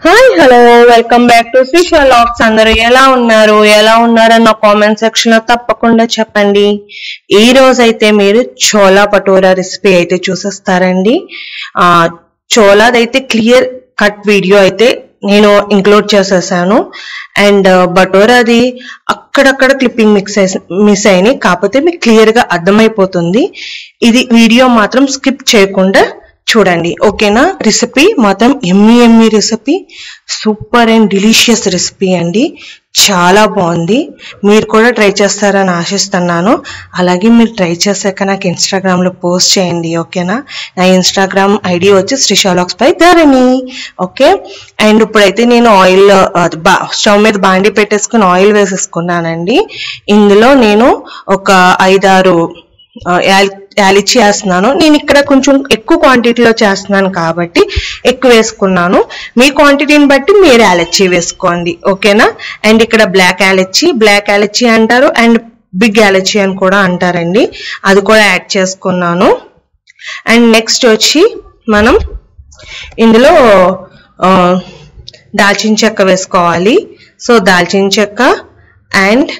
hi hello welcome back to Srisha లాక్స్ అందరూ ఎలా ఉన్నారు ఎలా ఉన్నారు నా కామెంట్ సెక్షన్ లో తప్పకుండా చెప్పండి ఈ రోజు అయితే మీరు చోలా పటోరా రెసిపీ అయితే చూసేస్తారండి ఆ చోలాదైతే క్లియర్ కట్ వీడియో అయితే నేను ఇంక్లూడ్ చేసేసాను అండ్ బటోరాది అక్కడక్కడ క్లిప్పింగ్ మిక్స్ మిస్ అయినాయి కాకపోతే మీకు క్లియర్ గా అర్థమైపోతుంది ఇది వీడియో మాత్రం స్కిప్ చేయకుండా చూడండి ఓకేనా రెసిపీ మాత్రం yummy yummy recipe super and delicious recipe అండి చాలా బాగుంది మీరు కూడా ట్రై చేస్తారని ఆశిస్తున్నాను అలాగే మీరు ట్రై చేశాక నాకు ఇన్స్టాగ్రామ్లో పోస్ట్ చేయండి ఓకేనా నా ఇన్స్టాగ్రామ్ ఐడి వచ్చి శ్రీషాలాక్స్ పై ధరణి ఓకే అండ్ ఇప్పుడైతే నేను ఆయిల్ బా స్టవ్ మీద బాండి పెట్టేసుకుని ఆయిల్ వేసేసుకున్నానండి ఇందులో నేను ఒక ఐదారు ఆ, యాల్- యాలిచ్చి వేస్తున్నాను నేను ఇక్కడ కొంచెం ఎక్కువ క్వాంటిటీలో చేస్తున్నాను కాబట్టి ఎక్కువ వేసుకున్నాను మీ క్వాంటిటీని బట్టి మీరు యాలచ్చి వేసుకోండి ఓకేనా అండ్ ఇక్కడ బ్లాక్ యాలచ్చి బ్లాక్ యాలచ్చి అంటారు అండ్ బిగ్ యాలచ్చి అని కూడా అంటారండి అది కూడా యాడ్ చేసుకున్నాను అండ్ నెక్స్ట్ వచ్చి మనం ఇందులో ఆ, దాల్చిన చెక్క వేసుకోవాలి సో దాల్చిన చెక్క అండ్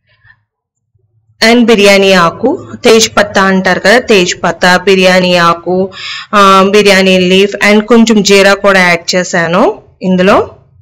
అండ్ బిర్యానీ ఆకు తేజ్ పత్తా అంటారు కదా తేజ్ పత్తా బిర్యానీ ఆకు ఆ, బిర్యానీ లీఫ్ అండ్ కొంచెం జీరా కూడా యాడ్ చేశాను ఇందులో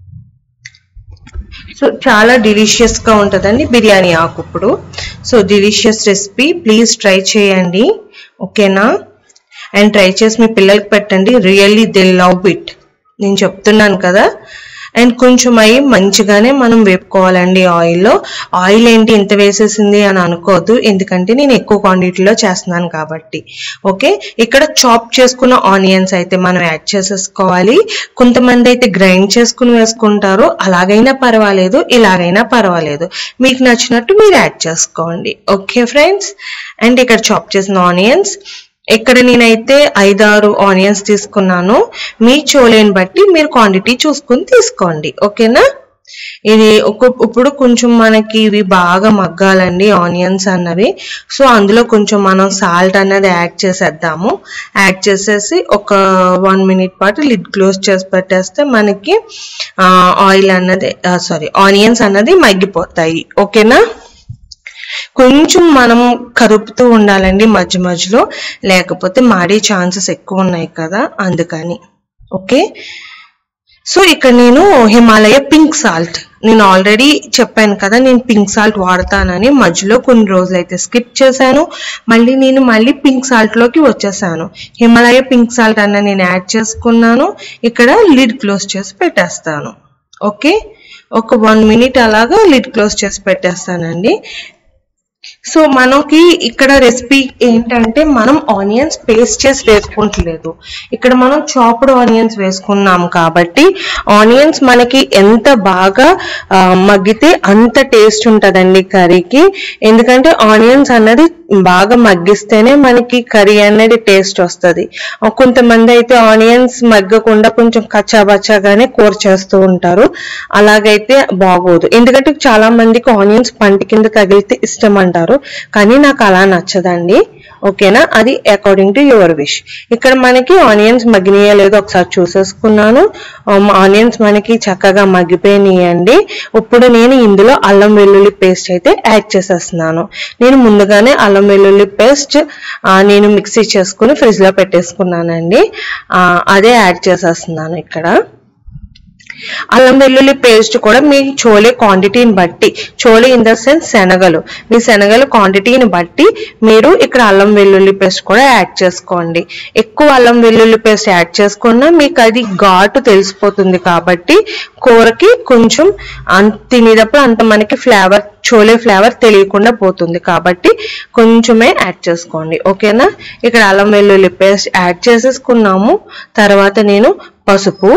సో చాలా డిలీషియస్ గా ఉంటుందండి బిర్యానీ ఆకు ఇప్పుడు so delicious recipe please try చేయండి ఓకేనా అండ్ ట్రై చేసి మీ పిల్లలకి పెట్టండి రియల్లీ దే లవ్ ఇట్ నేను చెప్తున్నాను కదా అండ్ కొంచెం అయి మంచిగానే మనం వేపుకోవాలండి ఆయిల్లో ఆయిల్ ఏంటి ఇంత వేసేసింది అని అనుకోవద్దు ఎందుకంటే నేను ఎక్కువ క్వాంటిటీలో చేస్తున్నాను కాబట్టి ఓకే ఇక్కడ చాప్ చేసుకున్న ఆనియన్స్ అయితే మనం యాడ్ చేసేసుకోవాలి కొంతమంది అయితే గ్రైండ్ చేసుకుని వేసుకుంటారు అలాగైనా పర్వాలేదు ఇలాగైనా పర్వాలేదు మీకు నచ్చినట్టు మీరు యాడ్ చేసుకోండి ఓకే ఫ్రెండ్స్ అండ్ ఇక్కడ చాప్ చేసిన ఆనియన్స్ ఇక్కడ నేనైతే ఐదారు ఆనియన్స్ తీసుకున్నాను మీ చోలేని బట్టి మీరు క్వాంటిటీ చూసుకుని తీసుకోండి ఓకేనా ఇది ఒక ఇప్పుడు కొంచెం మనకి ఇవి బాగా మగ్గాలండి ఆనియన్స్ అన్నవి సో అందులో కొంచెం మనం సాల్ట్ అన్నది యాడ్ చేసేద్దాము యాడ్ చేసేసి ఒక వన్ మినిట్ పాటు లిడ్ క్లోజ్ చేసి పెట్టేస్తే మనకి ఆయిల్ అన్నది సారీ ఆనియన్స్ అన్నది మగ్గిపోతాయి ఓకేనా కొంచెం మనం కదుపుతూ ఉండాలండి మధ్య మధ్యలో లేకపోతే మాడే ఛాన్సెస్ ఎక్కువ ఉన్నాయి కదా అందుకని ఓకే సో ఇక్కడ నేను హిమాలయ పింక్ సాల్ట్ నేను ఆల్రెడీ చెప్పాను కదా నేను పింక్ సాల్ట్ వాడతానని మధ్యలో కొన్ని రోజులు అయితే స్కిప్ చేశాను మళ్ళీ నేను మళ్ళీ పింక్ సాల్ట్ లోకి వచ్చేసాను హిమాలయ పింక్ సాల్ట్ అన్న నేను యాడ్ చేసుకున్నాను ఇక్కడ లిడ్ క్లోజ్ చేసి పెట్టేస్తాను ఓకే ఒక వన్ మినిట్ అలాగా లిడ్ క్లోజ్ చేసి పెట్టేస్తానండి సో మనకి ఇక్కడ రెసిపీ ఏంటంటే మనం ఆనియన్స్ పేస్ట్ చేసి వేసుకుంటలేదు ఇక్కడ మనం చాప్డ్ ఆనియన్స్ వేసుకున్నాం కాబట్టి ఆనియన్స్ మనకి ఎంత బాగా ఆ, మగ్గితే అంత టేస్ట్ ఉంటుందండి కర్రీకి ఎందుకంటే ఆనియన్స్ అన్నది బాగా మగ్గిస్తేనే మనకి కర్రీ అనేది టేస్ట్ వస్తుంది కొంతమంది అయితే ఆనియన్స్ మగ్గకుండా కొంచెం కచ్చాబచ్చాగానే కూర చేస్తూ ఉంటారు అలాగైతే బాగోదు ఎందుకంటే చాలా మందికి ఆనియన్స్ పంటి కింద తగిలితే ఇష్టం అంటారు కానీ నాకు అలా నచ్చదండి ఓకేనా అది అకార్డింగ్ టు యువర్ విష్ ఇక్కడ మనకి ఆనియన్స్ మగ్గినాయో లేదో ఒకసారి చూసేసుకున్నాను ఆనియన్స్ మనకి చక్కగా మగ్గిపోయినాయండి ఇప్పుడు నేను ఇందులో అల్లం వెల్లుల్లి పేస్ట్ అయితే యాడ్ చేసేస్తున్నాను నేను ముందుగానే అల్లం వెల్లుల్లి పేస్ట్ నేను మిక్సీ చేసుకుని ఫ్రిడ్జ్ లో పెట్టేసుకున్నానండి ఆ, అదే యాడ్ చేసేస్తున్నాను ఇక్కడ అల్లం వెల్లుల్లి పేస్ట్ కూడా మీ చోలే క్వాంటిటీని బట్టి చోలే ఇన్ ద సెన్స్ శనగలు మీ శనగల క్వాంటిటీని బట్టి మీరు ఇక్కడ అల్లం వెల్లుల్లి పేస్ట్ కూడా యాడ్ చేసుకోండి ఎక్కువ అల్లం వెల్లుల్లి పేస్ట్ యాడ్ చేసుకున్నా మీకు అది ఘాటు తెలిసిపోతుంది కాబట్టి కూరకి కొంచెం అంత తినేటప్పుడు అంత మనకి ఫ్లేవర్ చోలే ఫ్లేవర్ తెలియకుండా పోతుంది కాబట్టి కొంచెమే యాడ్ చేసుకోండి ఓకేనా ఇక్కడ అల్లం వెల్లుల్లి పేస్ట్ యాడ్ చేసేసుకున్నాము తర్వాత నేను పసుపు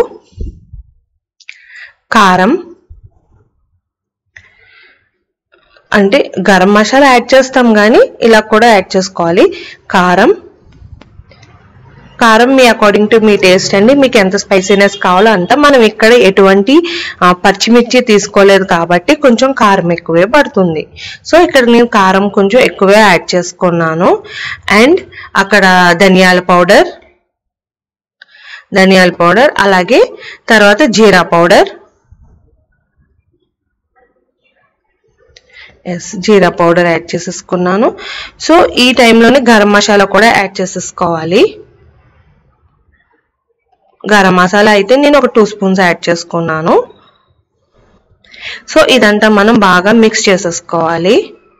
కారం అంటే గరం మసాలా యాడ్ చేస్తాం కానీ ఇలా కూడా యాడ్ చేసుకోవాలి కారం కారం మీ అకార్డింగ్ టు మీ టేస్ట్ అండి మీకు ఎంత స్పైసీనెస్ కావాలో అంత మనం ఇక్కడ ఎటువంటి ఆ, పచ్చిమిర్చి తీసుకోలేదు కాబట్టి కొంచెం కారం ఎక్కువే పడుతుంది సో ఇక్కడ నేను కారం కొంచెం ఎక్కువే యాడ్ చేసుకున్నాను అండ్ అక్కడ ధనియాల పౌడర్ ధనియాల పౌడర్ అలాగే తర్వాత jeera powder yes jeera powder add చేసేసుకున్నాను సో ఈ టైంలోనే గరం మసాలా కూడా యాడ్ చేసేసుకోవాలి గరం మసాలా అయితే నేను ఒక టూ స్పూన్స్ యాడ్ చేసుకున్నాను సో ఇదంతా మనం బాగా మిక్స్ చేసేసుకోవాలి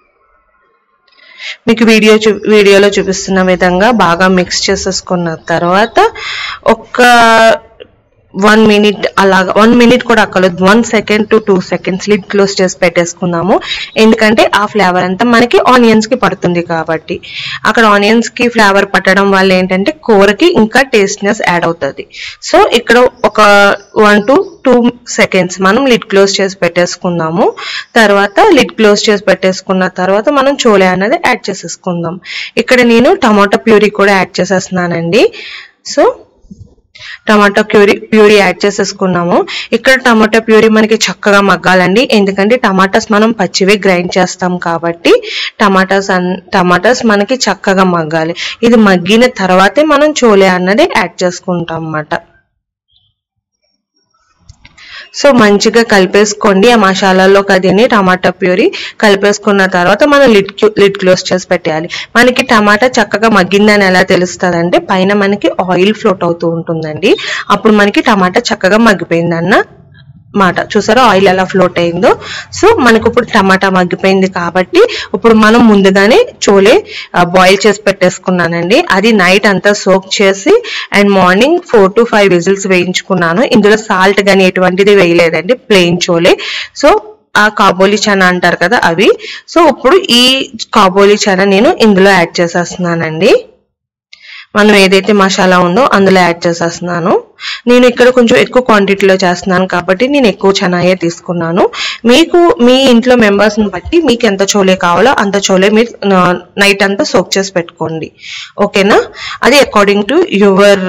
మీకు వీడియో చూ వీడియోలో చూపిస్తున్న విధంగా బాగా మిక్స్ చేసేసుకున్న తర్వాత ఒక వన్ మినిట్ అలాగా వన్ మినిట్ కూడా అక్కర్లేదు one second to two seconds lid close చేసి పెట్టేసుకుందాము ఎందుకంటే ఆ ఫ్లేవర్ అంతా మనకి ఆనియన్స్ కి పడుతుంది కాబట్టి అక్కడ ఆనియన్స్ కి ఫ్లేవర్ పట్టడం వల్ల ఏంటంటే కూరకి ఇంకా టేస్ట్నెస్ యాడ్ అవుతుంది సో ఇక్కడ ఒక వన్ టు టూ సెకండ్స్ మనం లిడ్ క్లోజ్ చేసి పెట్టేసుకుందాము తర్వాత లిడ్ క్లోజ్ చేసి పెట్టేసుకున్న తర్వాత మనం చోలే అనేది యాడ్ చేసేసుకుందాం ఇక్కడ నేను టమాటా ప్యూరీ కూడా యాడ్ చేసేస్తున్నానండి సో టమాటా ప్యూరీ ప్యూరీ యాడ్ చేసేసుకున్నాము ఇక్కడ టమాటా ప్యూరీ మనకి చక్కగా మగ్గాలండి ఎందుకంటే టమాటాస్ మనం పచ్చివే గ్రైండ్ చేస్తాం కాబట్టి టమాటాస్ అన్ టమాటాస్ మనకి చక్కగా మగ్గాలి ఇది మగ్గిన తర్వాతే మనం చోలే అన్నది యాడ్ చేసుకుంటాం అన్నమాట సో మంచిగా కలిపేసుకోండి ఆ మసాలాలో కదిని టమాటా ప్యూరీ కలిపేసుకున్న తర్వాత మనం లిడ్ లిడ్ క్లోజ్ చేసి పెట్టేయాలి మనకి టమాటా చక్కగా మగ్గిందని ఎలా తెలుస్తుంది అంటే పైన మనకి ఆయిల్ ఫ్లోట్ అవుతూ ఉంటుందండి అప్పుడు మనకి టమాటా చక్కగా మగ్గిపోయిందన్న మాట చూసారా ఆయిల్ ఎలా ఫ్లోట్ అయిందో సో మనకు ఇప్పుడు టమాటా మగ్గిపోయింది కాబట్టి ఇప్పుడు మనం ముందుగానే చోలే బాయిల్ చేసి పెట్టేసుకున్నానండి అది నైట్ అంతా సోక్ చేసి and morning four to five whistles వేయించుకున్నాను ఇందులో సాల్ట్ కానీ ఎటువంటిది వేయలేదండి ప్లెయిన్ చోలే సో ఆ కాబోలి చనా అంటారు కదా అవి సో ఇప్పుడు ఈ కాబోలి చనా నేను ఇందులో యాడ్ చేసేస్తున్నానండి మనం ఏదైతే మసాలా ఉందో అందులో యాడ్ చేసేస్తున్నాను నేను ఇక్కడ కొంచెం ఎక్కువ క్వాంటిటీలో చేస్తున్నాను కాబట్టి నేను ఎక్కువ చెనాయే తీసుకున్నాను మీకు మీ ఇంట్లో మెంబర్స్ని బట్టి మీకు ఎంత చోలే కావాలో అంత చోలే మీరు నైట్ అంతా సోక్ చేసి పెట్టుకోండి ఓకేనా అది అకార్డింగ్ టు యువర్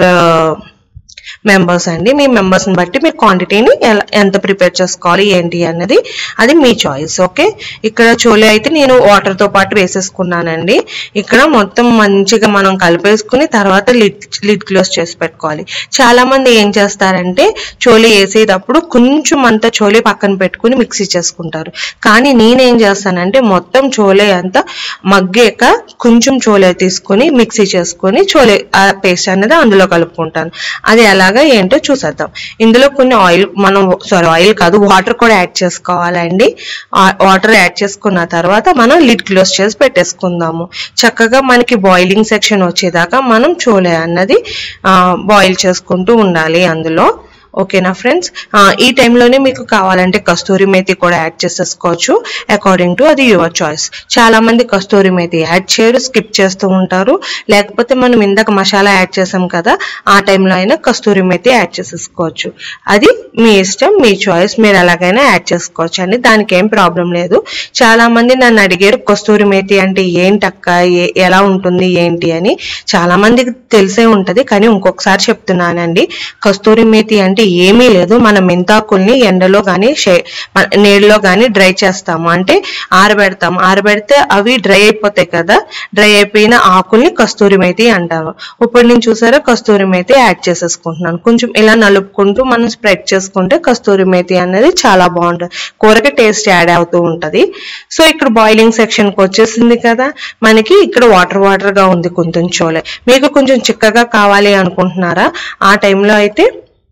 మెంబర్స్ అండి మీ మెంబర్స్ని బట్టి మీ క్వాంటిటీని ఎలా ఎంత ప్రిపేర్ చేసుకోవాలి ఏంటి అన్నది అది మీ చాయిస్ ఓకే ఇక్కడ చోలే అయితే నేను వాటర్తో పాటు వేసేసుకున్నానండి ఇక్కడ మొత్తం మంచిగా మనం కలిపేసుకుని తర్వాత లిడ్ లిడ్ క్లోజ్ చేసి పెట్టుకోవాలి చాలా మంది ఏం చేస్తారంటే చోలే వేసేటప్పుడు కొంచెం అంత చోలే పక్కన పెట్టుకుని మిక్సీ చేసుకుంటారు కానీ నేనేం చేస్తానంటే మొత్తం చోలే అంతా మగ్గాక కొంచెం చోలే తీసుకుని మిక్సీ చేసుకొని చోలే ఆ పేస్ట్ అనేది అందులో కలుపుకుంటాను అది ఎలాగా ఏంటో చూసేద్దాం ఇందులో కొన్ని ఆయిల్ మనం సారీ ఆయిల్ కాదు వాటర్ కూడా యాడ్ చేసుకోవాలండి వాటర్ యాడ్ చేసుకున్న తర్వాత మనం లిడ్ క్లోజ్ చేసి పెట్టేసుకుందాము చక్కగా మనకి బాయిలింగ్ సెక్షన్ వచ్చేదాకా మనం చోలే అన్నది బాయిల్ చేసుకుంటూ ఉండాలి అందులో ఓకేనా ఫ్రెండ్స్ ఈ టైంలోనే మీకు కావాలంటే కస్తూరి మేతి కూడా యాడ్ చేసేసుకోవచ్చు అకార్డింగ్ టు అది యువర్ చాయిస్ చాలా మంది కస్తూరి మేతి యాడ్ చేయరు స్కిప్ చేస్తూ ఉంటారు లేకపోతే మనం ఇందాక మసాలా యాడ్ చేసాం కదా ఆ టైంలో అయినా కస్తూరి మేతి యాడ్ చేసేసుకోవచ్చు అది మీ ఇష్టం మీ చాయిస్ మీరు ఎలాగైనా యాడ్ చేసుకోవచ్చు అండి దానికి ఏం ప్రాబ్లం లేదు చాలా మంది నన్ను అడిగారు కస్తూరి మేతి అంటే ఏంటక్క ఏ- ఎలా ఉంటుంది ఏంటి అని చాలా మందికి తెలిసే ఉంటది కానీ ఇంకొకసారి చెప్తున్నానండి కస్తూరి మేతి అంటే ఏమీ లేదు మన మెంతాకుల్ని ఎండలో కానీ నీళ్ళలో కానీ డ్రై చేస్తాము అంటే ఆరబెడతాము ఆరబెడితే అవి డ్రై అయిపోతాయి కదా డ్రై అయిపోయిన ఆకుల్ని కస్తూరి మేతి అంటారు ఇప్పుడు నేను చూసారా కస్తూరి మేతి యాడ్ చేసేసుకుంటున్నాను కొంచెం ఇలా నలుపుకుంటూ మనం స్ప్రెడ్ చేసుకుంటే కస్తూరి మేతి అనేది చాలా బాగుంటుంది కూరకి టేస్ట్ యాడ్ అవుతూ ఉంటది సో ఇక్కడ బాయిలింగ్ సెక్షన్ కి వచ్చేసింది కదా మనకి ఇక్కడ వాటర్ వాటర్ గా ఉంది కొంచెం చోలే మీకు కొంచెం చిక్కగా కావాలి అనుకుంటున్నారా ఆ టైంలో అయితే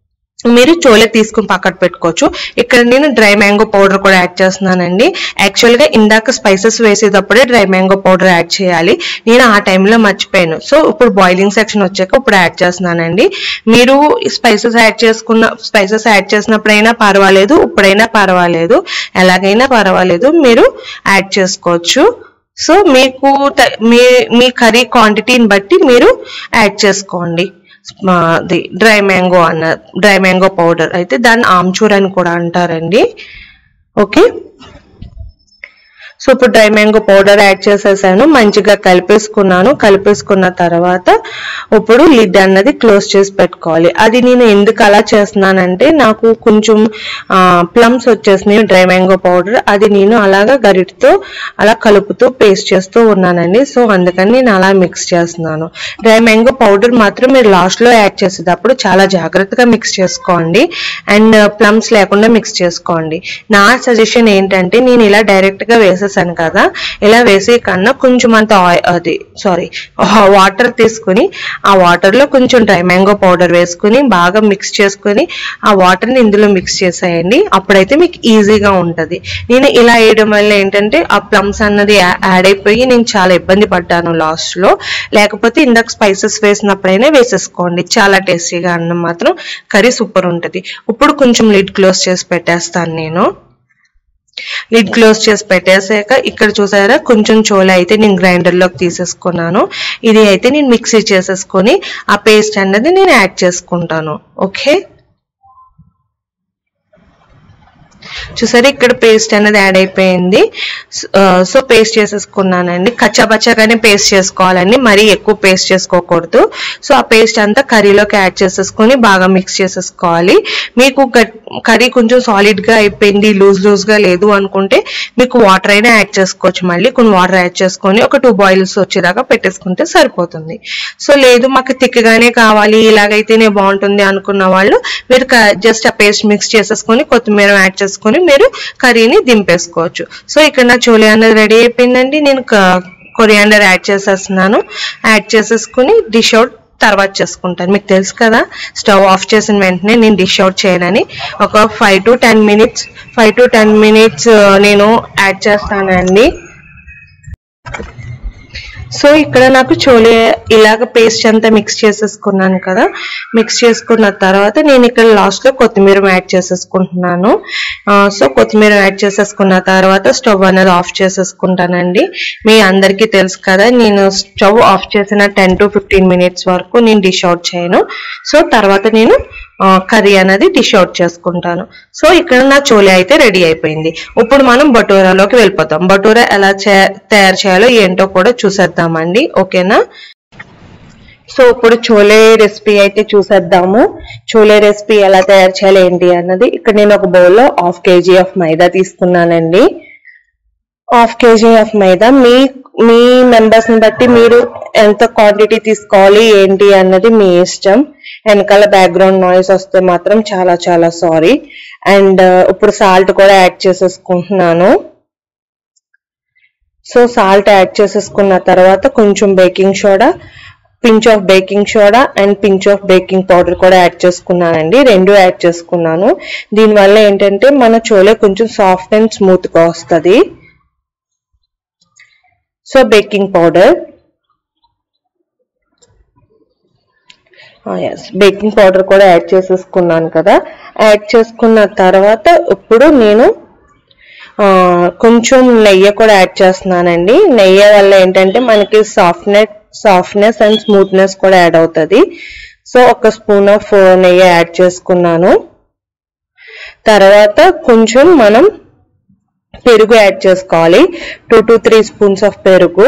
మీరు చోలే తీసుకుని పక్కన పెట్టుకోవచ్చు ఇక్కడ నేను డ్రై మ్యాంగో పౌడర్ కూడా యాడ్ చేస్తున్నానండి యాక్చువల్ గా ఇందాక స్పైసెస్ వేసేటప్పుడే డ్రై మ్యాంగో పౌడర్ యాడ్ చేయాలి నేను ఆ టైంలో మర్చిపోయాను సో ఇప్పుడు బాయిలింగ్ సెక్షన్ వచ్చాక ఇప్పుడు యాడ్ చేస్తున్నానండి మీరు స్పైసెస్ యాడ్ చేసుకున్న స్పైసెస్ యాడ్ చేసినప్పుడైనా పర్వాలేదు ఇప్పుడైనా పర్వాలేదు ఎలాగైనా పర్వాలేదు మీరు యాడ్ చేసుకోవచ్చు సో మీకు ట- మీ మీ కర్రీ క్వాంటిటీని బట్టి మీరు యాడ్ చేసుకోండి మా- అది డ్రై మ్యాంగో అన్న డ్రై మ్యాంగో పౌడర్ అయితే దాన్ని ఆమ్చూర్ అని కూడా అంటారండి ఓకే సో ఇప్పుడు డ్రై మ్యాంగో పౌడర్ యాడ్ చేసేసాను మంచిగా కలిపేసుకున్నాను కలిపేసుకున్న తర్వాత ఇప్పుడు లిడ్ అన్నది క్లోజ్ చేసి పెట్టుకోవాలి అది నేను ఎందుకు అలా చేస్తున్నానంటే నాకు కొంచెం ప్లమ్స్ వచ్చేసినాయి డ్రై మ్యాంగో పౌడర్ అది నేను అలాగా గరిటతో అలా కలుపుతూ పేస్ట్ చేస్తూ ఉన్నానండి సో అందుకని నేను అలా మిక్స్ చేస్తున్నాను డ్రై మ్యాంగో పౌడర్ మాత్రం మీరు లాస్ట్ లో యాడ్ చేసేటప్పుడు చాలా జాగ్రత్తగా మిక్స్ చేసుకోండి అండ్ ప్లమ్స్ లేకుండా మిక్స్ చేసుకోండి నా సజెషన్ ఏంటంటే నేను ఇలా డైరెక్ట్ గా వేసేసాను కదా ఇలా వేసే కన్నా కొంచెం అంత ఆయిల్ అది సారీ వాటర్ తీసుకుని ఆ వాటర్ లో కొంచెం డ్రై మ్యాంగో పౌడర్ వేసుకుని బాగా మిక్స్ చేసుకుని ఆ వాటర్ ని ఇందులో మిక్స్ చేసేయండి అప్పుడైతే మీకు ఈజీగా ఉంటది నేను ఇలా వేయడం వల్ల ఏంటంటే ఆ ప్లమ్స్ అన్నది యాడ్ అయిపోయి నేను చాలా ఇబ్బంది పడ్డాను లాస్ట్ లో లేకపోతే ఇందాక స్పైసెస్ వేసినప్పుడైనా వేసేసుకోండి చాలా టేస్టీగా అన్నం మాత్రం కర్రీ సూపర్ ఉంటది ఇప్పుడు కొంచెం లిడ్ క్లోజ్ చేసి పెట్టేస్తాను నేను లిడ్ క్లోజ్ చేసి పెట్టేసాక ఇక్కడ చూసారా కొంచెం చోలే అయితే నేను గ్రైండర్ లోకి తీసేసుకున్నాను ఇది అయితే నేను మిక్సీ చేసేసుకొని ఆ పేస్ట్ అన్నది నేను యాడ్ చేసుకుంటాను ఓకే చూసారా ఇక్కడ పేస్ట్ అనేది యాడ్ అయిపోయింది సో పేస్ట్ చేసేసుకున్నానండి కచ్చాబచ్చాగానే పేస్ట్ చేసుకోవాలండి మరీ ఎక్కువ పేస్ట్ చేసుకోకూడదు సో ఆ పేస్ట్ అంతా కర్రీలోకి యాడ్ చేసేసుకొని బాగా మిక్స్ చేసేసుకోవాలి మీకు కర్రీ కొంచెం సాలిడ్ గా అయిపోయింది లూజ్ లూజ్ గా లేదు అనుకుంటే మీకు వాటర్ అయినా యాడ్ చేసుకోవచ్చు మళ్ళీ కొన్ని వాటర్ యాడ్ చేసుకొని ఒక టూ బాయిల్స్ వచ్చేదాకా పెట్టేసుకుంటే సరిపోతుంది సో లేదు మాకు తిక్కగానే కావాలి ఇలాగైతేనే బాగుంటుంది అనుకున్న వాళ్ళు మీరు జస్ట్ ఆ పేస్ట్ మిక్స్ చేసేసుకొని కొత్తిమీర యాడ్ చేసుకొని మీరు కర్రీని దింపేసుకోవచ్చు సో ఇక్కడ నా చోలే అనేది రెడీ అయిపోయిందండి నేను కొరియాండర్ యాడ్ చేసేస్తున్నాను యాడ్ చేసేసుకుని డిష్ అవుట్ తర్వాత చేసుకుంటాను మీకు తెలుసు కదా స్టవ్ ఆఫ్ చేసిన వెంటనే నేను డిష్ అవుట్ చేయనని ఒక five to ten minutes five to ten minutes నేను యాడ్ చేస్తానండి సో ఇక్కడ నాకు చోలే ఇలాగ పేస్ట్ అంతా మిక్స్ చేసేసుకున్నాను కదా మిక్స్ చేసుకున్న తర్వాత నేను ఇక్కడ లాస్ట్ లో కొత్తిమీర యాడ్ చేసేసుకుంటున్నాను సో కొత్తిమీర యాడ్ చేసేసుకున్న తర్వాత స్టవ్ అనేది ఆఫ్ చేసేసుకుంటానండి మీ అందరికీ తెలుసు కదా నేను స్టవ్ ఆఫ్ చేసిన టెన్ టు ఫిఫ్టీన్ మినిట్స్ వరకు నేను డిష్ అవుట్ చేయను సో తర్వాత నేను కర్రీ అనేది డిష్ అవుట్ చేసుకుంటాను సో ఇక్కడ నా చోలే అయితే రెడీ అయిపోయింది ఇప్పుడు మనం బటూరాలోకి వెళ్ళిపోతాం బటూరా ఎలా తయారు చేయాలో ఏంటో కూడా చూసేద్దామండి ఓకేనా సో ఇప్పుడు చోలే రెసిపీ అయితే చూసేద్దాము చోలే రెసిపీ ఎలా తయారు చేయాలి ఏంటి అన్నది ఇక్కడ నేను ఒక బౌల్లో హాఫ్ కేజీ ఆఫ్ మైదా తీసుకున్నానండి హాఫ్ కేజీ ఆఫ్ మైదా మీ మీ మెంబర్స్ ని బట్టి మీరు ఎంత క్వాంటిటీ తీసుకోవాలి ఏంటి అన్నది మీ ఇష్టం వెనకాల బ్యాక్గ్రౌండ్ నాయిస్ వస్తే మాత్రం చాలా చాలా సారీ అండ్ ఇప్పుడు సాల్ట్ కూడా యాడ్ చేసేసుకుంటున్నాను సో సాల్ట్ యాడ్ చేసేసుకున్న తర్వాత కొంచెం baking soda pinch of baking soda and pinch of baking powder కూడా యాడ్ చేసుకున్నానండి రెండు యాడ్ చేసుకున్నాను దీనివల్ల ఏంటంటే మన చోలే కొంచెం సాఫ్ట్ అండ్ స్మూత్ గా వస్తుంది so baking powder yes baking powder కూడా యాడ్ చేసేసుకున్నాను కదా యాడ్ చేసుకున్న తర్వాత ఇప్పుడు నేను కొంచెం నెయ్యి కూడా యాడ్ చేస్తున్నానండి నెయ్యి వల్ల ఏంటంటే మనకి సాఫ్ట్నెస్ సాఫ్ట్నెస్ అండ్ స్మూత్నెస్ కూడా యాడ్ అవుతుంది సో ఒక స్పూన్ ఆఫ్ నెయ్యి యాడ్ చేసుకున్నాను తర్వాత కొంచెం మనం పెరుగు యాడ్ చేసుకోవాలి two to three spoons of పెరుగు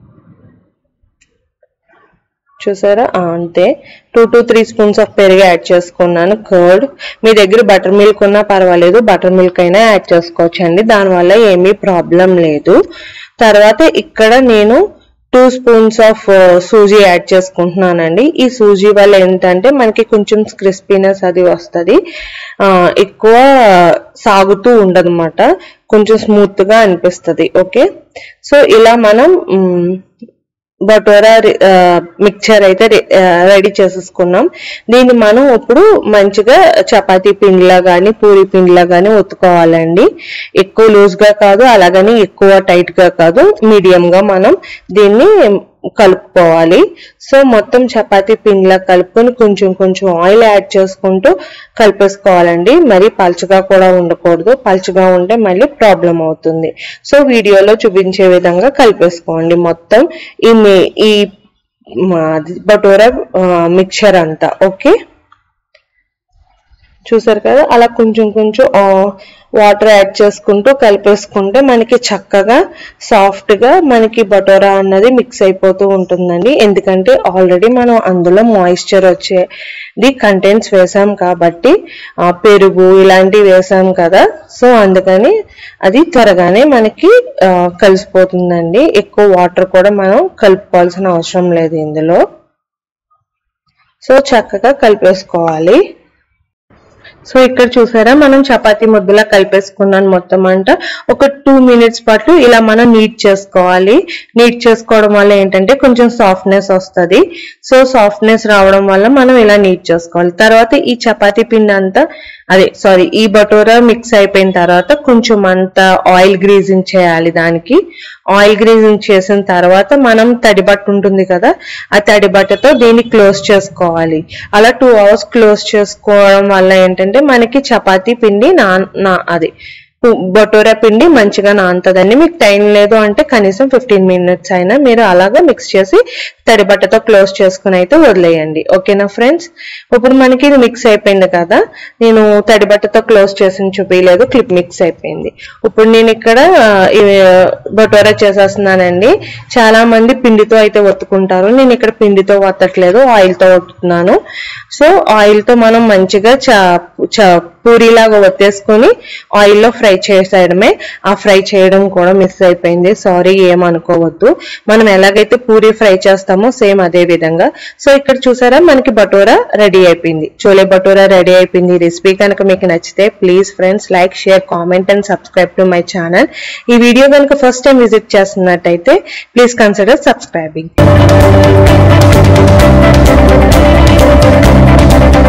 చూసారా అంతే two to three spoons of పెరుగు యాడ్ చేసుకున్నాను కర్డ్ మీ దగ్గర బటర్ మిల్క్ ఉన్నా పర్వాలేదు బటర్ మిల్క్ అయినా యాడ్ చేసుకోవచ్చు అండి దానివల్ల ఏమీ ప్రాబ్లం లేదు తర్వాత ఇక్కడ నేను two spoons of sooji add చేసుకుంటున్నానండి ఈ సూజీ వల్ల ఏంటంటే మనకి కొంచెం క్రిస్పీనెస్ అది వస్తుంది ఎక్కువ సాగుతూ ఉండదన్నమాట కొంచెం స్మూత్ గా అనిపిస్తుంది ఓకే సో ఇలా మనం బటోరా మిక్చర్ అయితే రెడీ చేసేసుకున్నాం దీన్ని మనం ఇప్పుడు మంచిగా చపాతీ పిండిలా కానీ పూరి పిండిలా కానీ ఒత్తుకోవాలండి ఎక్కువ లూజ్ గా కాదు అలాగని ఎక్కువ టైట్ గా కాదు మీడియం గా మనం దీన్ని కలుపుకోవాలి సో మొత్తం చపాతీ పిండిలా కలుపుకొని కొంచెం కొంచెం ఆయిల్ యాడ్ చేసుకుంటూ కలిపేసుకోవాలండి మరీ పలుచగా కూడా ఉండకూడదు పలుచగా ఉంటే మళ్ళీ ప్రాబ్లం అవుతుంది సో వీడియోలో చూపించే విధంగా కలిపేసుకోండి మొత్తం ఈ ఈ బటోరా మిక్చర్ అంతా ఓకే చూసారు కదా అలా కొంచెం కొంచెం వాటర్ యాడ్ చేసుకుంటూ కలిపేసుకుంటే మనకి చక్కగా సాఫ్ట్ గా మనకి బటోరా అన్నది మిక్స్ అయిపోతూ ఉంటుందండి ఎందుకంటే ఆల్రెడీ మనం అందులో మాయిశ్చర్ వచ్చేది కంటెంట్స్ వేసాం కాబట్టి ఆ, పెరుగు ఇలాంటివి వేసాం కదా సో అందుకని అది త్వరగానే మనకి ఆ, కలిసిపోతుందండి ఎక్కువ వాటర్ కూడా మనం కలుపుకోవాల్సిన అవసరం లేదు ఇందులో సో చక్కగా కలిపేసుకోవాలి సో ఇక్కడ చూసారా మనం చపాతీ ముద్దలా కలిపేసుకున్నాను మొత్తం అంట ఒక టూ మినిట్స్ పాటు ఇలా మనం నీట్ చేసుకోవాలి నీట్ చేసుకోవడం వల్ల ఏంటంటే కొంచెం సాఫ్ట్నెస్ వస్తుంది సో సాఫ్ట్నెస్ రావడం వల్ల మనం ఇలా నీట్ చేసుకోవాలి తర్వాత ఈ చపాతీ పిండి అంతా అదే సారీ ఈ బటోరా మిక్స్ అయిపోయిన తర్వాత కొంచెం అంత ఆయిల్ గ్రీజింగ్ చేయాలి దానికి ఆయిల్ గ్రీజింగ్ చేసిన తర్వాత మనం తడి బట్ట ఉంటుంది కదా ఆ తడి బట్టతో దీన్ని క్లోజ్ చేసుకోవాలి అలా టూ అవర్స్ క్లోజ్ చేసుకోవడం వల్ల ఏంటంటే మనకి చపాతీ పిండి నా నా అది బొటోరా పిండి మంచిగా నానుతుందండి మీకు టైం లేదు అంటే కనీసం ఫిఫ్టీన్ మినిట్స్ అయినా మీరు అలాగా మిక్స్ చేసి తడి బట్టతో క్లోజ్ చేసుకుని అయితే వదిలేయండి ఓకేనా ఫ్రెండ్స్ ఇప్పుడు మనకి ఇది మిక్స్ అయిపోయింది కదా నేను తడి బట్టతో క్లోజ్ చేసి చూపించలేదు క్లిప్ మిక్స్ అయిపోయింది ఇప్పుడు నేను ఇక్కడ ఆ, ఇవి, బొటోరా చేసేస్తున్నానండి చాలా మంది పిండితో అయితే ఒత్తుకుంటారు నేను ఇక్కడ పిండితో ఒత్తట్లేదు ఆయిల్ తో ఒత్తుతున్నాను సో ఆయిల్ తో మనం మంచిగా చా చా పూరీలాగా ఒత్తేసుకొని ఆయిల్లో ఫ్రై చేసేయడమే ఆ ఫ్రై చేయడం కూడా మిస్ అయిపోయింది సారీ ఏమనుకోవద్దు మనం ఎలాగైతే పూరి ఫ్రై చేస్తామో సేమ్ అదే విధంగా సో ఇక్కడ చూసారా మనకి బటోరా రెడీ అయిపోయింది చోలే బటోరా రెడీ అయిపోయింది ఈ రెసిపీ కనుక మీకు నచ్చితే please friends like share comment and subscribe to my channel ఈ వీడియో కనుక ఫస్ట్ టైం విజిట్ చేస్తున్నట్టయితే ప్లీజ్ కన్సిడర్ సబ్స్క్రైబింగ్